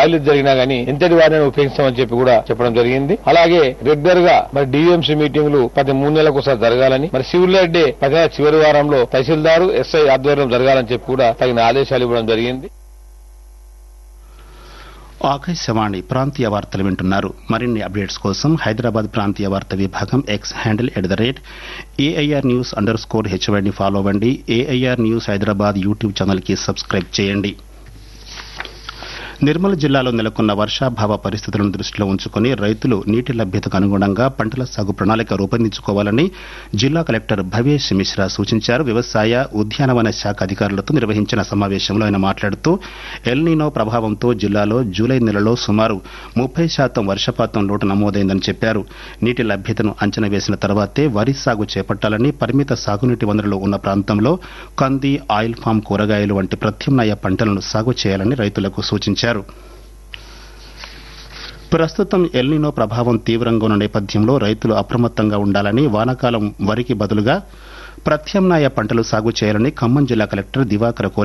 అవినీతి జరిగినా గానీ ఎంతటి వారిని ఉపయోగిస్తామని చెప్పి కూడా చెప్పడం జరిగింది అలాగే రెగ్యులర్ గా మరి డిఎంసీ మీటింగ్లు ప్రతి మూడు నెలలకు ఒకసారి జరగాలని మరి సివిల్ డే ప్రతి నెల చివరి వారంలో తహసీల్దారు ఎస్ఐ ఆధ్వర్యం జరగాలని చెప్పి కూడా తగిన ఆదేశాలు ఇవ్వడం జరిగింది ఆకాశవాణి ప్రాంతీయ వార్తలు వింటున్నారు మరిన్ని అప్డేట్స్ కోసం హైదరాబాద్ ప్రాంతీయ వార్త విభాగం X handle at the rate AIR news underscore హెచ్వైని ఫాలో అవ్వండి AIR news Hyderabad YouTube channel కి సబ్స్క్రైబ్ చేయండి నిర్మల్ జిల్లాలో నెలకొన్న వర్షాభావ పరిస్థితులను దృష్టిలో ఉంచుకుని రైతులు నీటి లభ్యతకు అనుగుణంగా పంటల సాగు ప్రణాళిక రూపొందించుకోవాలని జిల్లా కలెక్టర్ భవేష్ మిశ్రా సూచించారు వ్యవసాయ ఉద్యానవన శాఖ అధికారులతో నిర్వహించిన సమావేశంలో ఆయన మాట్లాడుతూ ఎల్నీనో ప్రభావంతో జిల్లాలో జూలై నెలలో సుమారు ముప్పై శాతం వర్షపాతం లోటు నమోదైందని చెప్పారు నీటి లభ్యతను అంచనా వేసిన తర్వాతే వరి సాగు చేపట్టాలని పరిమిత సాగునీటి వనరులు ఉన్న ప్రాంతంలో కంది ఆయిల్ ఫామ్ కూరగాయలు వంటి ప్రత్యామ్నాయ పంటలను సాగు చేయాలని రైతులకు సూచించారు ప్రస్తుతం ఎల్నినో ప్రభావం తీవ్రంగా ఉన్న నేపథ్యంలో రైతులు అప్రమత్తంగా ఉండాలని వానాకాలం వరికి బదులుగా ప్రత్యామ్నాయ పంటలు సాగు చేయాలని ఖమ్మం జిల్లా కలెక్టర్ దివాకర్ కోరారు